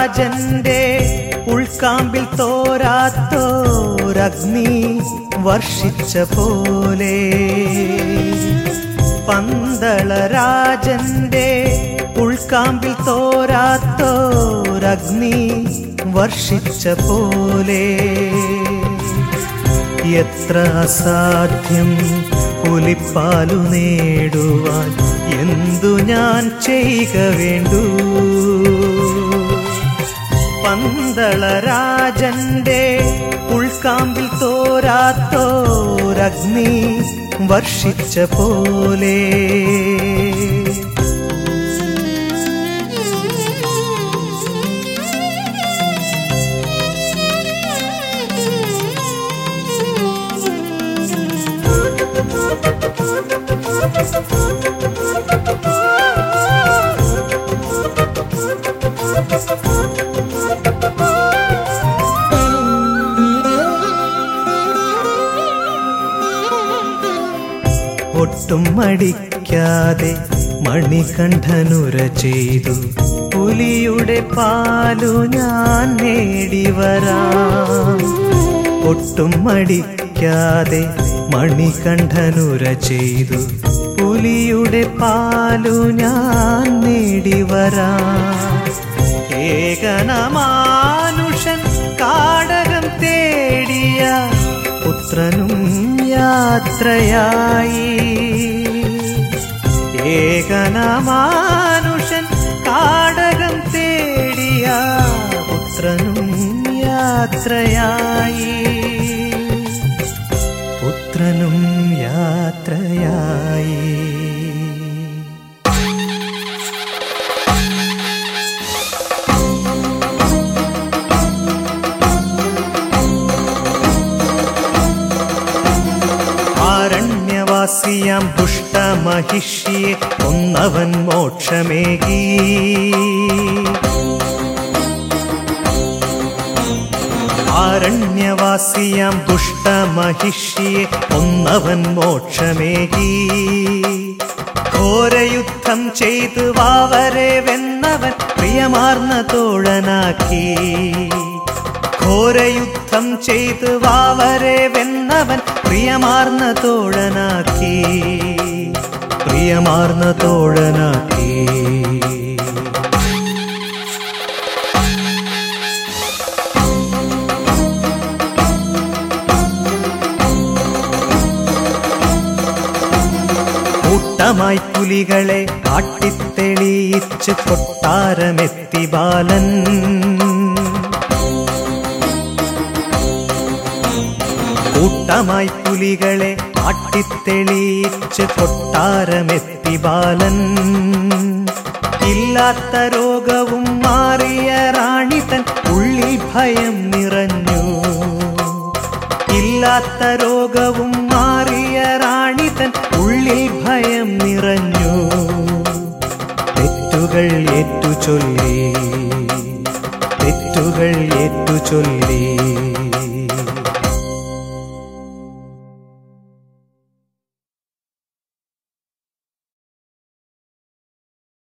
പന്തളരാജന്റെ ഉൾക്കാമ്പിൽ തോരാത്തോരഗ്നി വർഷിച്ച പോലെ പന്തളരാജന്റെ ഉൾക്കാമ്പിൽ തോരാത്തോരഗ്നി വർഷിച്ച പോലെ എത്ര അസാധ്യം പുലിപ്പാലു നേടുവാൻ എന്തു ഞാൻ ചെയ്യുക വേണ്ടു പന്തളരാജന്റെ ഉൾക്കാമ്പിൽ തോരാത്തോരഗ്നി വർഷിച്ച പോലെ ഒട്ടും മടിക്കാതെ മണികണ്ഠനുര ചെയ്തു പുലിയുടെ പാലു ഞാൻ നേടി വരാം ഒട്ടും മടിക്കാതെ മണികണ്ഠനുര ചെയ്തു പുലിയുടെ പാലു ഞാൻ നേടി വരാം ഏകനമാനുഷൻ കാടകം തേടിയ പുത്രനും യാത്രയായി ഏകനമാനുഷൻ കാടകം തേടിയ പുത്രനും യാത്രയായി പുത്രനും യാത്രയായി ആരണ്യവാസിയാം ദുഷ്ടമഹിഷിയെ ഒന്നവൻ മോക്ഷമേകി ആരണ്യവാസിയാം ദുഷ്ടമഹിഷിയെ ഒന്നവൻ മോക്ഷമേകി ഘോരയുദ്ധം ചെയ്തു വാവരെ വെന്നവൻ പ്രിയമാർന്ന തോഴനാക്കി ഘോരയുദ്ധം ചെയ്ത് വാവരെ വെന്നവൻ പ്രിയമാർന്ന തോഴനാക്കി പ്രിയമാർന്ന തോഴനാക്കി കൂട്ടമായി പുലികളെ കാട്ടിത്തെളിയിച്ച് കൊട്ടാരമെത്തി ബാലൻ കൂട്ടമായി പുലികളെ കാട്ടിത്തെളിയിച്ച് കൊട്ടാരമെത്തി ബാലൻ ഇല്ലാത്ത രോഗവും മാറിയ റാണി തൻ ഉള്ളിൽ ഭയം നിറഞ്ഞു ഇല്ലാത്ത രോഗവും മാറിയ റാണി തൻ ഉള്ളിൽ ഭയം നിറഞ്ഞു തെറ്റുകൾ ഏറ്റു ചൊല്ലി തെറ്റുകൾ ഏറ്റു ചൊല്ലി